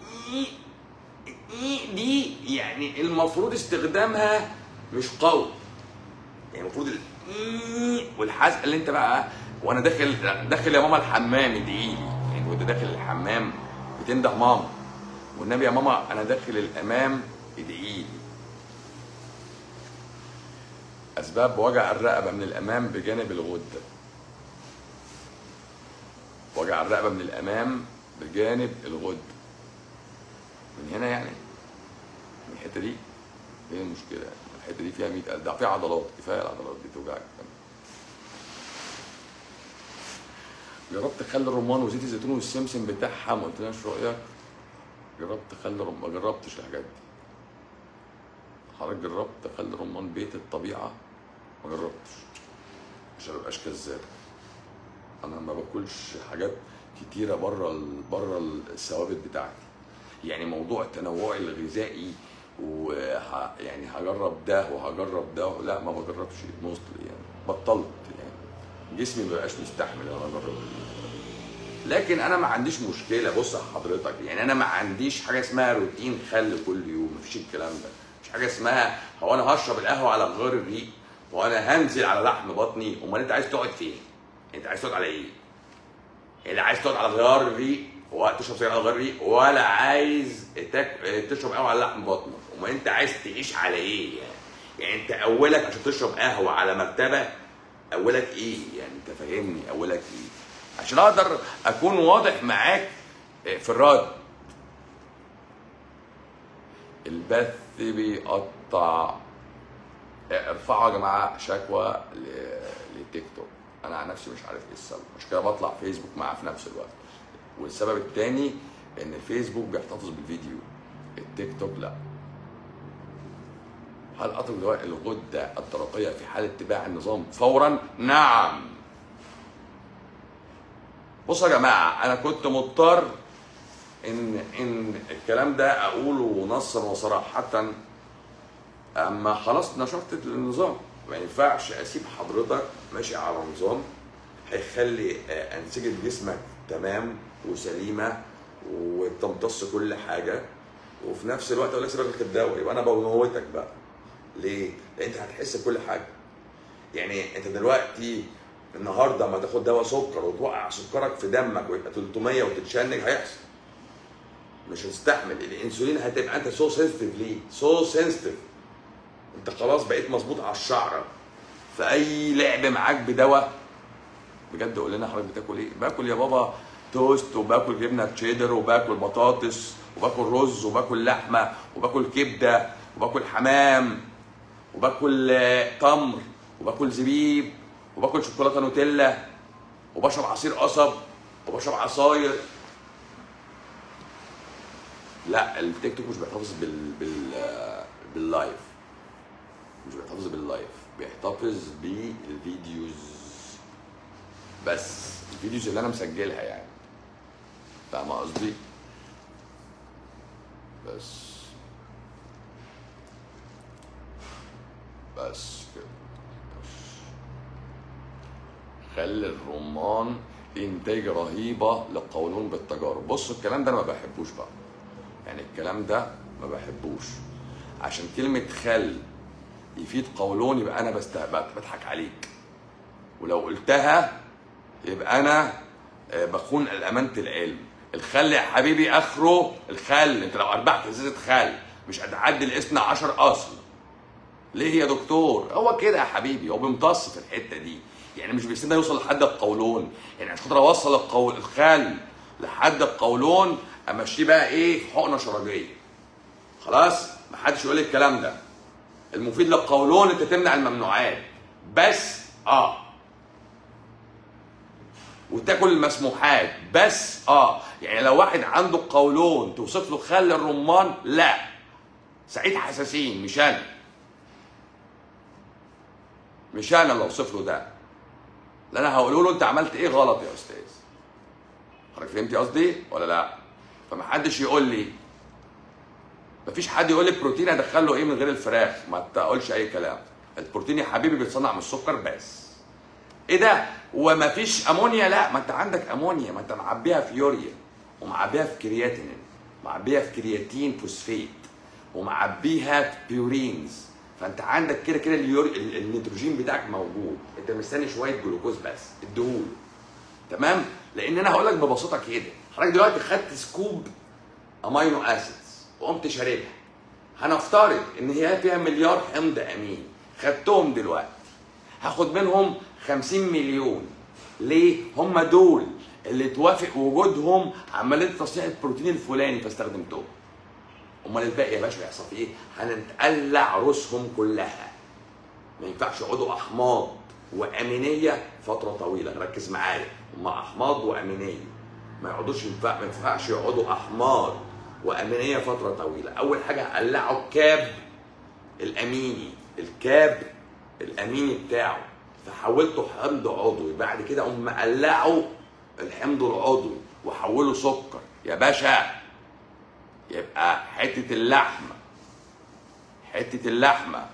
دي يعني المفروض استخدامها مش قوي يعني المفروض ال- والحزق اللي انت بقى وانا داخل داخل يا ماما الحمام ادعي لي يعني وانت داخل الحمام بتنده ماما والنبي يا ماما انا داخل الامام ادعي لي اسباب وجع الرقبه من الامام بجانب الغده وجع الرقبه من الامام بجانب الغده من هنا يعني من الحته دي ايه المشكله الحته دي فيها 100000 ده فيها عضلات كفايه العضلات دي توجعك جربت خل الرمان وزيت الزيتون والسمسم بتاعها ما قلتلناش رايك جربت خل رمان ما جربتش الحاجات دي حضرتك جربت خل رمان بيت الطبيعه ما جربتش عشان ما ابقاش كذاب انا ما باكلش حاجات كتيره بره ال... بره الثوابت بتاعتي يعني موضوع التنوع الغذائي وه... يعني هجرب ده وهجرب ده لا ما بجربش موستلي يعني بطلت يعني جسمي ما بقاش مستحمل ان انا اجرب لكن انا ما عنديش مشكله بص حضرتك يعني انا ما عنديش حاجه اسمها روتين خل كل يوم مفيش الكلام ده مش حاجه اسمها هو انا هشرب القهوه على غير الريق وانا هنزل على لحم بطني امال انت عايز تقعد فين انت عايز تقعد على ايه اللي عايز تقعد على غيار الريق وتشرب سيجاره على غير الريق ولا عايز تاك... تشرب قهوه على لحم بطنك امال انت عايز تعيش على ايه يعني يعني انت اولك عشان تشرب قهوه على مرتبه اولك ايه يعني انت فاهمني اولك ايه عشان اقدر اكون واضح معاك في الرد البث بيقطع ارفعوا يا جماعه شكوى ل- لتيك توك انا عن نفسي مش عارف ايه السبب عشان كده بطلع فيسبوك معاه في نفس الوقت والسبب الثاني ان الفيسبوك بيحتفظ بالفيديو التيك توك لا هل اطلق دواء الغده الدرقيه في حال اتباع النظام فورا؟ نعم. بصوا يا جماعه انا كنت مضطر ان ان الكلام ده اقوله نصا وصراحه اما خلاص نشرت النظام ما ينفعش اسيب حضرتك ماشي على نظام هيخلي آه، انسجه جسمك تمام وسليمه وتمتص كل حاجه وفي نفس الوقت اقول لك سيبك من الدواء يبقى انا بموتك بقى ليه؟ لان انت هتحس بكل حاجه يعني انت دلوقتي النهارده ما تاخد دواء سكر وتوقع سكرك في دمك ويبقى 300 وتتشنج هيحصل مش هتستحمل الانسولين هتبقى انت سو سنسيتيف ليه؟ سو سنسيتيف انت خلاص بقيت مظبوط على الشعره فاي لعب معاك بدواء بجد قول لنا حضرتك بتاكل ايه؟ باكل يا بابا توست وباكل جبنه تشيدر وباكل بطاطس وباكل رز وباكل لحمه وباكل كبده وباكل حمام وباكل آه، تمر وباكل زبيب وباكل شوكولاته نوتيلا وبشرب عصير قصب وبشرب عصاير لا التيك توك مش بيحتفظ بال بال آه، باللايف مش بيحتفظ باللايف بيحتفظ بالفيديوز بس الفيديوز اللي انا مسجلها يعني فاهم قصدي بس بس كده بس. خلي الرمان انتاج رهيبه للقولون بالتجارب بصوا الكلام ده انا ما بحبوش بقى يعني الكلام ده ما بحبوش عشان كلمه خل يفيد قولون يبقى انا بست... بضحك عليك ولو قلتها يبقى انا آه، بخون الامانه العلم الخل يا حبيبي اخره الخل انت لو اربعت ازازه خل مش هتعدي الاثنى عشر اصل ليه يا دكتور هو كده يا حبيبي هو بيمتص في الحته دي يعني مش بيستنى يوصل لحد القولون يعني عشان خاطر اوصل القول الخل لحد القولون امشيه بقى ايه في حقنه شرجيه خلاص محدش يقول لي الكلام ده المفيد للقولون انت تمنع الممنوعات بس اه وتاكل المسموحات بس اه يعني لو واحد عنده قولون توصف له خل الرمان لا سعيد حساسين مش انا مش انا اللي اوصف له ده لا انا هقول له انت عملت ايه غلط يا استاذ حضرتك فهمتي قصدي ولا لا فمحدش يقول لي مفيش حد يقول لي البروتين ادخله ايه من غير الفراخ ما تقولش اي كلام البروتين يا حبيبي بيتصنع من السكر بس ايه ده ومفيش امونيا لا ما انت عندك امونيا ما انت معبيها في يوريا ومعبيها في كرياتينين معبيها في كرياتين فوسفيت ومعبيها في بيورينز فانت عندك كده كده اليور... ال- النيتروجين بتاعك موجود انت مستني شويه جلوكوز بس اديهوله تمام لان انا هقول لك ببساطه كده حضرتك دلوقتي خدت سكوب امينو اسيدز وقمت شاربها هنفترض ان هي فيها مليار حمض امين خدتهم دلوقتي هاخد منهم 50 مليون ليه هم دول اللي توافق وجودهم عمليه تصنيع البروتين الفلاني فاستخدمتهم امال الباقي يا باشا هيحصل فيه ايه هنتقلع رؤوسهم كلها ما ينفعش يقعدوا احماض وامينيه فتره طويله ركز معايا هم احماض وامينيه ما يقعدوش ينفع ما ينفعش يقعدوا احماض وامينيه فتره طويله اول حاجه هقلعوا الكاب الاميني الكاب الاميني بتاعه فحولته حمض عضوي بعد كده اقوم مقلعه الحمض العضوي وحوله سكر يا باشا يبقى حته اللحمه حته اللحمه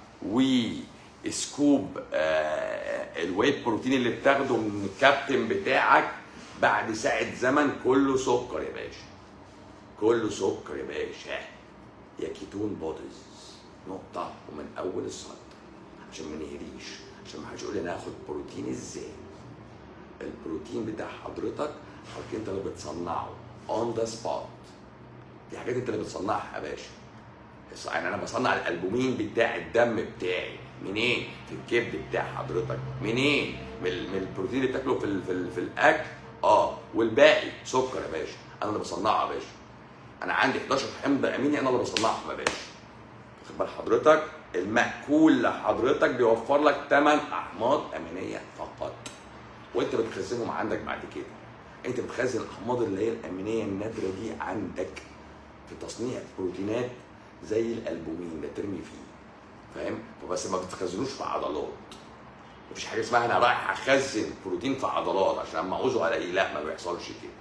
وسكوب آه الواي بروتين اللي بتاخده من الكابتن بتاعك بعد ساعه زمن كله سكر يا باشا كله سكر يا باشا يا كيتون بوديز نقطه ومن اول السطر عشان ما نهريش عشان ما حدش يقول لي انا هاخد بروتين ازاي البروتين بتاع حضرتك حضرتك انت اللي بتصنعه اون ذا سبوت دي حاجات انت اللي بتصنعها يا باشا يعني انا بصنع الالبومين بتاع الدم بتاعي منين؟ في الكبد بتاع حضرتك منين؟ من, من البروتين اللي بتاكله في ال في, ال في الاكل اه والباقي سكر يا باشا انا اللي بصنعه يا باشا انا عندي 11 حمض اميني انا اللي بصنعهم يا باشا واخد بال حضرتك المأكول لحضرتك بيوفر لك 8 احماض امينيه فقط وانت بتخزنهم عندك بعد كده انت بتخزن الاحماض اللي هي الامينيه النادره دي عندك في تصنيع بروتينات زي الالبومين اللي ترمي فيه فاهم بس ما بتخزنوش في عضلات مفيش حاجه اسمها انا رايح اخزن بروتين في عضلات عشان اما اعوزه الاقيه لا ما بيحصلش كده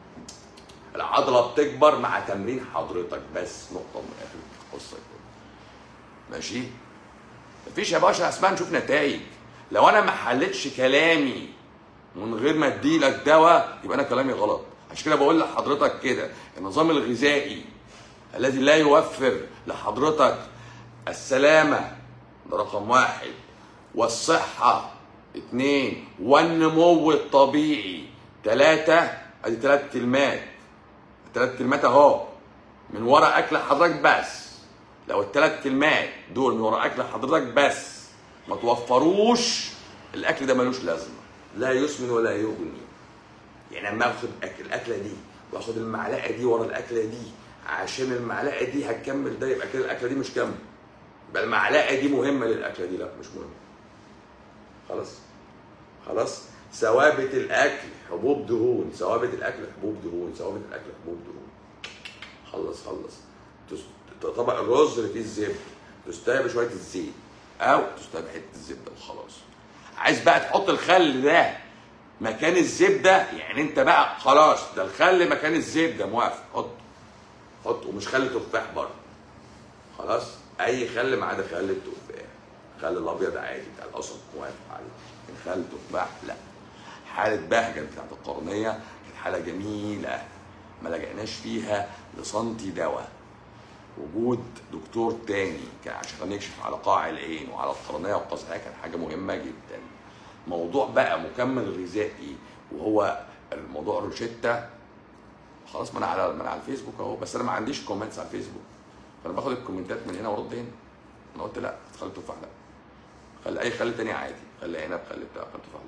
العضله بتكبر مع تمرين حضرتك بس نقطه من اخر القصه كده ماشي مفيش يا باشا اسمها نشوف نتائج لو انا ما حلتش كلامي من غير ما اديلك دواء يبقى انا كلامي غلط عشان كده بقول لحضرتك كده النظام الغذائي الذي لا يوفر لحضرتك السلامة ده رقم واحد والصحة اتنين والنمو الطبيعي تلاتة ادي تلات كلمات التلات كلمات اهو من ورا اكل حضرتك بس لو التلات كلمات دول من ورا اكل حضرتك بس ما توفروش الاكل ده ملوش لازمه لا يسمن ولا يغني يعني اما اخد اكل الاكله دي واخد المعلقه دي ورا الاكله دي عشان المعلقه دي هتكمل ده يبقى كده الاكله دي مش كامله يبقى المعلقه دي مهمه للاكله دي لا مش مهمه خلاص خلاص ثوابت الاكل حبوب دهون ثوابت الاكل حبوب دهون ثوابت الاكل حبوب دهون خلص خلص تس- طبق الرز اللي فيه الزبده تستوي بشويه الزيت او تستوي بحته الزبده وخلاص عايز بقى تحط الخل ده مكان الزبده يعني انت بقى خلاص ده الخل مكان الزبده موافق حط حط ومش خل تفاح برضه خلاص اي خل ما عدا خل التفاح الخل الابيض عادي بتاع القصب موافق عليه لكن خل تفاح لا حاله بهجه بتاعت القرنيه كانت حاله جميله ما لجأناش فيها لسنتي دواء وجود دكتور تاني كان عشان يكشف على قاع العين وعلى القرنيه والقصعيه كان حاجه مهمه جدا موضوع بقى مكمل غذائي وهو الموضوع روشيتا خلاص ما انا على ما انا على الفيسبوك اهو بس انا ما عنديش كومنتس على الفيسبوك فانا باخد الكومنتات من هنا وارد هنا انا قلت لا خلي تفاح لا خلي اي خلي تاني عادي خلي عنب خلي بتاع خلي تفاح لا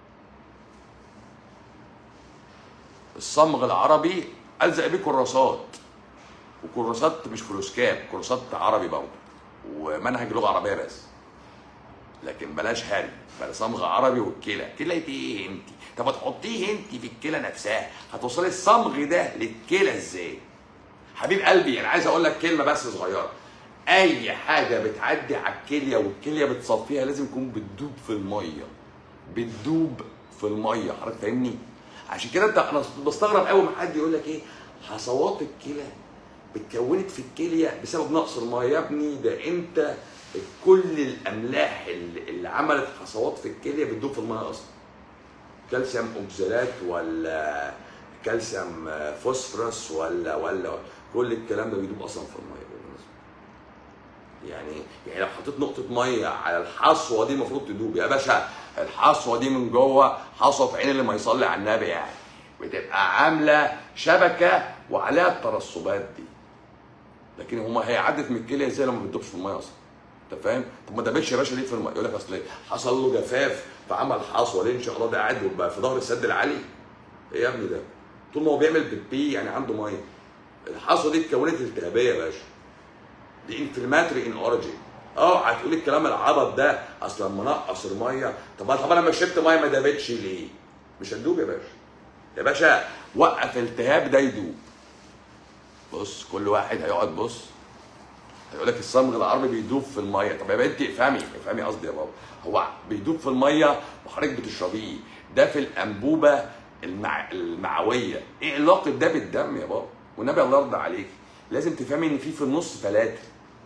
الصمغ العربي الزق بيه كراسات وكراسات مش فلوسكاب كراسات عربي برضه ومنهج لغه عربيه بس لكن بلاش هري بلا صمغ عربي والكلى كلى ايه انت طب هتحطيه انت في الكلى نفسها هتوصلي الصمغ ده للكلى ازاي حبيب قلبي انا عايز اقول لك كلمه بس صغيره اي حاجه بتعدي على الكليه والكليه بتصفيها لازم تكون بتدوب في الميه بتدوب في الميه حضرتك فاهمني عشان كده انت انا بستغرب قوي ما حد يقول لك ايه حصوات الكلى اتكونت في الكليه بسبب نقص الميه يا ابني ده انت كل الاملاح اللي, اللي عملت حصوات في الكليه بتدوب في الميه اصلا كالسيوم اوكسالات ولا كالسيوم فوسفورس ولا ولا كل الكلام ده بيدوب اصلا في الميه بالمناسبه يعني يعني لو حطيت نقطه ميه على الحصوه دي المفروض تدوب يا باشا الحصوه دي من جوه حصوه في عين اللي ما يصلي على النبي يعني بتبقى عامله شبكه وعليها الترسبات دي لكن هما هي عدت من الكليه ازاي لما ما بتدوبش في الميه اصلا انت فاهم؟ طب ما دابتش يا باشا ليه في الميه؟ يقول لك اصل إيه؟ حصل له جفاف فعمل حصوه ليه ان شاء الله ده قاعد بقى في ظهر السد العالي؟ ايه يا ابني ده؟ طول ما هو بيعمل بيبي يعني عنده ميه الحصوه دي اتكونت التهابيه يا باشا دي انفلاماتري ان اوريجين اه هتقول الكلام العبط ده اصل لما نقص الميه طب طب انا لما شربت ميه ما دابتش ليه؟ مش هتدوب يا باشا يا باشا وقف التهاب ده يدوب بص كل واحد هيقعد بص هيقول لك الصمغ العربي بيدوب في الميه طب يا بنتي افهمي افهمي قصدي يا بابا هو بيدوب في الميه وحضرتك بتشربيه ده في الانبوبه المع... المعويه ايه علاقه ده بالدم يا بابا والنبي الله يرضى عليك لازم تفهمي ان في في النص فلاتر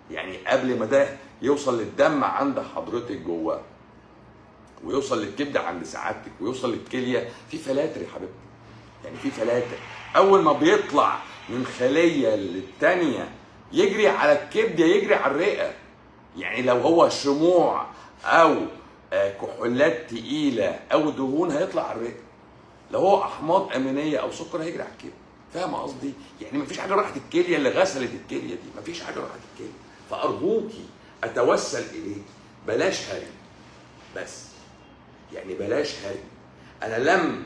يعني قبل ما ده يوصل للدم عند حضرتك جوه ويوصل للكبده عند سعادتك ويوصل للكليه في فلاتر يا حبيبتي يعني في فلاتر اول ما بيطلع من خليه للتانيه يجري على الكبده يجري على الرئه يعني لو هو شموع او آه، كحولات تقيله او دهون هيطلع على الرئه لو هو احماض امينيه او سكر هيجري على الكبد فاهم قصدي يعني مفيش حاجه راحت الكليه اللي غسلت الكليه دي مفيش حاجه راحت الكليه فارجوكي اتوسل اليك بلاش هري بس يعني بلاش هري انا لم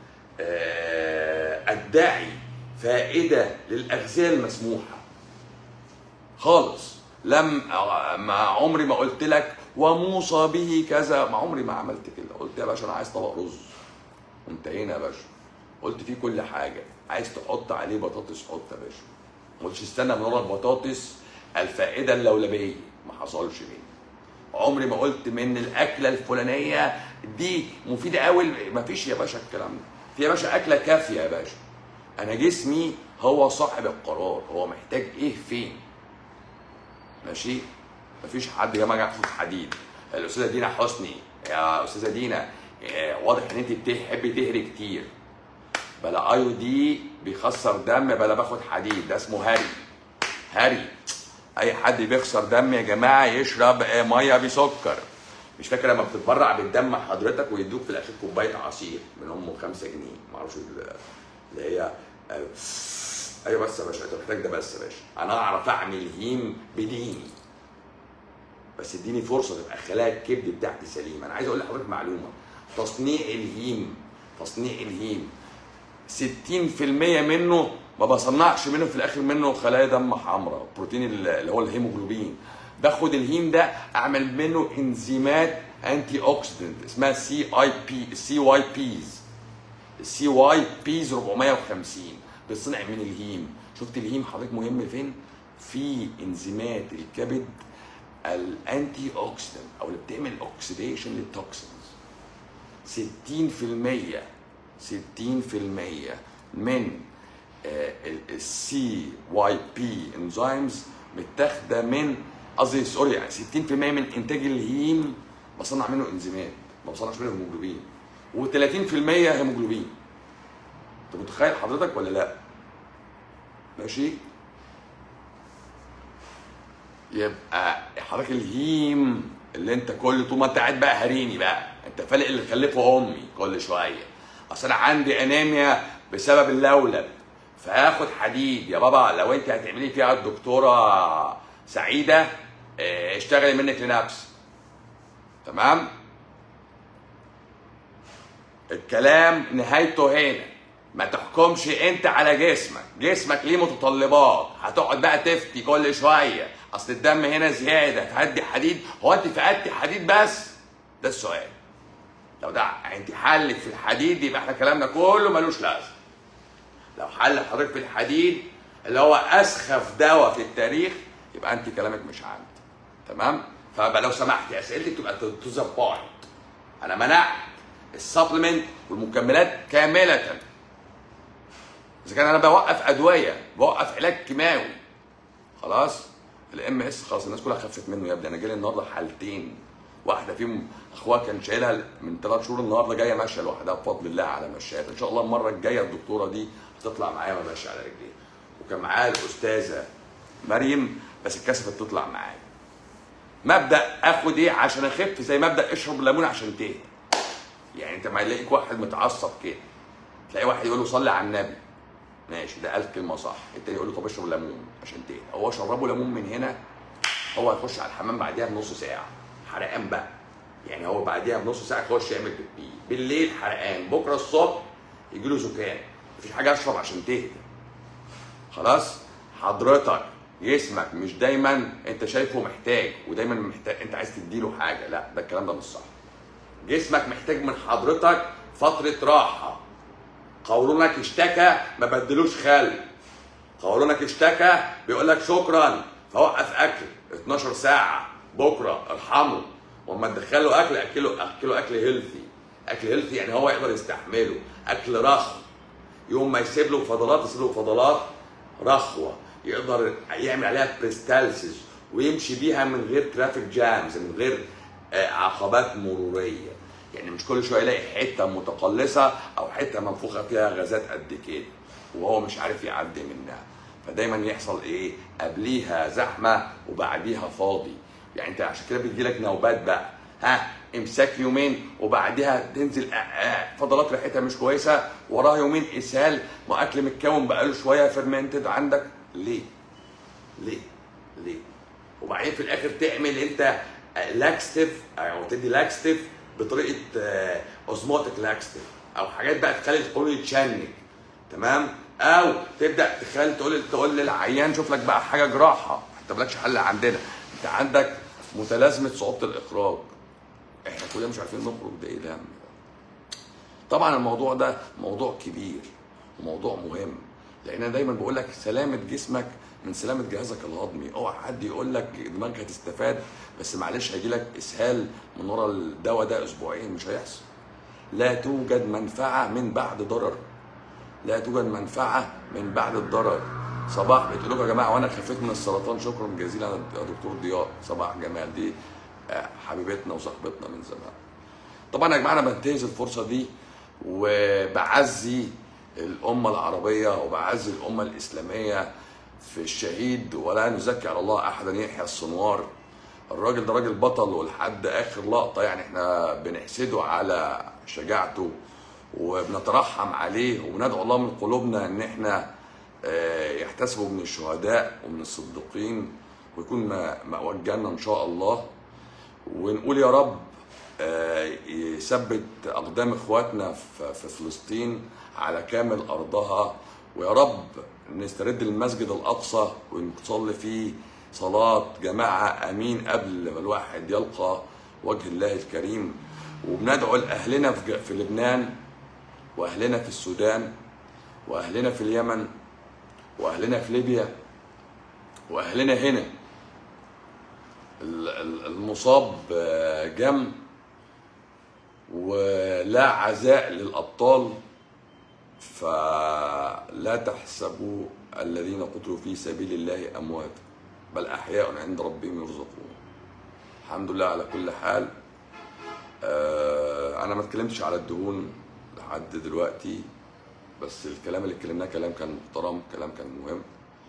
آه، ادعي فائده للاغذيه المسموحه خالص لم آه، ما عمري ما قلت لك وموصى به كذا ما عمري ما عملت كده قلت يا باشا انا عايز طبق رز وانتهينا يا باشا قلت فيه كل حاجه عايز تحط عليه بطاطس حط يا باشا ما قلتش استنى من ورا البطاطس الفائده اللولبيه ما حصلش مني عمري ما قلت من الاكله الفلانيه دي مفيده قوي ما فيش يا باشا الكلام ده في يا باشا اكله كافيه يا باشا انا جسمي هو صاحب القرار هو محتاج ايه فين ماشي مفيش حد يا جماعه ياخد حديد الاستاذه دينا حسني يا استاذه دينا آه، واضح ان انت بتحبي تهري كتير بلا ايو دي بيخسر دم بلا باخد حديد ده اسمه هري هري اي حد بيخسر دم يا جماعه يشرب آه، ميه بسكر مش فاكر لما بتتبرع بالدم حضرتك ويدوك في الاخر كوبايه عصير من امه 5 جنيه معرفش ال- اللي هي آه، ايوه بس يا باشا انت محتاج ده بس يا باشا انا اعرف اعمل هيم بديني بس اديني فرصه تبقى خلايا الكبد بتاعتي سليمه انا عايز اقول لحضرتك معلومه تصنيع الهيم تصنيع الهيم 60% منه ما بصنعش منه في الاخر منه خلايا دم حمراء بروتين ال- اللي هو الهيموجلوبين باخد الهيم ده اعمل منه انزيمات انتي اوكسيدنت اسمها سي اي بي سي واي بيز السي واي بيز 450 بتصنع من الهيم شفت الهيم حضرتك مهم فين في انزيمات الكبد الانتي اوكسيدنت او اللي بتعمل اوكسيديشن للتوكسينز 60% 60% من السي واي بي انزيمز متاخده من قصدي سوري يعني 60% من انتاج الهيم بصنع منه انزيمات ما بصنعش منه هيموجلوبين و30% هيموجلوبين انت متخيل حضرتك ولا لا؟ ماشي؟ يبقى حضرتك الهيم اللي انت كل طول ما انت قاعد بقى هريني بقى انت فالق اللي خلفه امي كل شويه اصل انا عندي انيميا بسبب اللولب فهاخد حديد يا بابا لو انت هتعملي فيها الدكتوره سعيده اه، اشتغلي منك لنفسك تمام الكلام نهايته هنا ما تحكمش انت على جسمك جسمك ليه متطلبات هتقعد بقى تفتي كل شويه اصل الدم هنا زياده فهدي حديد هو انت فقدتي حديد بس ده السؤال لو ده انت حلك في الحديد يبقى احنا كلامنا كله ملوش لازمه لو حل حضرتك في الحديد اللي هو اسخف دواء في التاريخ يبقى انت كلامك مش عندي تمام فبقى لو سمحتي اسئلتك تبقى تو ذا بوينت انا منعت السبلمنت والمكملات كامله اذا كان انا بوقف ادويه بوقف علاج كيماوي خلاص الام اس خلاص الناس كلها خفت منه يا ابني انا جالي النهارده حالتين واحده فيهم اخوها كان شايلها من ثلاث شهور النهارده جايه ماشيه لوحدها بفضل الله على مشايات ان شاء الله المره الجايه الدكتوره دي هتطلع معايا وماشيه على رجليها وكان معايا الاستاذه مريم بس اتكسفت تطلع معايا مبدا اخد ايه عشان اخف زي مبدا اشرب ليمون عشان تهدى يعني انت ما يلاقيك واحد متعصب كده تلاقي واحد يقول له صلي على النبي ماشي ده قال كلمه صح التاني يقول له طب اشرب ليمون عشان تهدى هو شربه ليمون من هنا هو هيخش على الحمام بعديها بنص ساعه حرقان بقى يعني هو بعديها بنص ساعه يخش يعمل بيبي بالليل حرقان بكره الصبح يجي له زكام مفيش حاجه اشرب عشان تهدى خلاص حضرتك جسمك مش دايما انت شايفه محتاج ودايما محتاج انت عايز تديله حاجه لا ده الكلام ده مش صح جسمك محتاج من حضرتك فتره راحه قولونك اشتكى ما بدلوش خل قولونك اشتكى بيقول لك شكرا فوقف اكل 12 ساعه بكره ارحمه واما تدخله اكل اكله اكله اكل هيلثي اكل هيلثي يعني هو يقدر يستحمله اكل رخو يوم ما يسيب له فضلات يسيب له فضلات رخوه يقدر يعمل عليها بريستالسيس ويمشي بيها من غير ترافيك جامز من غير آه، عقبات مروريه يعني مش كل شويه يلاقي حته متقلصه او حته منفوخه فيها غازات قد كده وهو مش عارف يعدي منها فدايما يحصل ايه قبليها زحمه وبعديها فاضي يعني انت عشان كده بيجي لك نوبات بقى ها امساك يومين وبعدها تنزل آه، آه، فضلات ريحتها مش كويسه وراها يومين اسهال واكل متكون بقاله شويه فيرمنتد عندك ليه؟ ليه؟ ليه؟ وبعدين في الاخر تعمل انت لاكستيف او تدي لاكستيف بطريقه اوزموتيك لاكستيف او حاجات بقى تخلي القولون يتشنج تمام او تبدا تخلي تقول تقول للعيان شوف لك بقى حاجه جراحه انت مالكش حل عندنا انت عندك متلازمه صعوبه الاخراج احنا كلنا مش عارفين نخرج ده ايه ده طبعا الموضوع ده موضوع كبير وموضوع مهم لان انا دايما بقول لك سلامه جسمك من سلامه جهازك الهضمي اوعى حد يقول لك دماغك هتستفاد بس معلش هيجي لك اسهال من ورا الدواء ده اسبوعين مش هيحصل لا توجد منفعه من بعد ضرر لا توجد منفعه من بعد الضرر صباح بتقول لكم يا جماعه وانا خفيت من السرطان شكرا جزيلا يا دكتور ضياء صباح جمال دي آه، حبيبتنا وصاحبتنا من زمان طبعا يا جماعه انا بنتهز الفرصه دي وبعزي الامه العربيه وبعزي الامه الاسلاميه في الشهيد ولا نزكي على الله احدا يحيى الصنوار الراجل ده راجل بطل ولحد اخر لقطه يعني احنا بنحسده على شجاعته وبنترحم عليه وبندعو الله من قلوبنا ان احنا آه، يحتسبوا من الشهداء ومن الصديقين ويكون ما- مأوى الجنه ان شاء الله ونقول يا رب آه، يثبت اقدام اخواتنا في في فلسطين على كامل ارضها ويا رب نسترد المسجد الاقصى ونصلي فيه صلاه جماعه امين قبل ما الواحد يلقى وجه الله الكريم وبندعو لاهلنا في ج- في لبنان واهلنا في السودان واهلنا في اليمن واهلنا في ليبيا واهلنا هنا ال- ال- المصاب آه، جم ولا عزاء للأبطال فلا تحسبوا الذين قتلوا في سبيل الله أموات بل أحياء عند ربهم يرزقون الحمد لله على كل حال آه، أنا ما اتكلمتش على الدهون لحد دلوقتي بس الكلام اللي اتكلمناه كلام كان محترم كلام كان مهم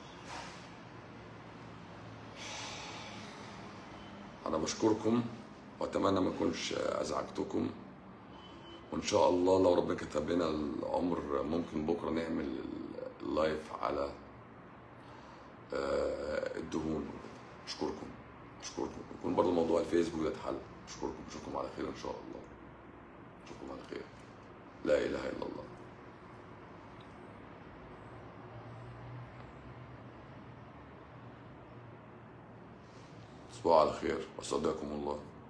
انا بشكركم واتمنى ما اكونش ازعجتكم وان شاء الله لو ربنا كتب لنا العمر ممكن بكره نعمل اللايف على آه، الدهون اشكركم اشكركم يكون برضه موضوع الفيسبوك ده اتحل اشكركم اشوفكم على خير ان شاء الله اشوفكم على خير لا اله الا الله تصبحوا على خير وصدقكم الله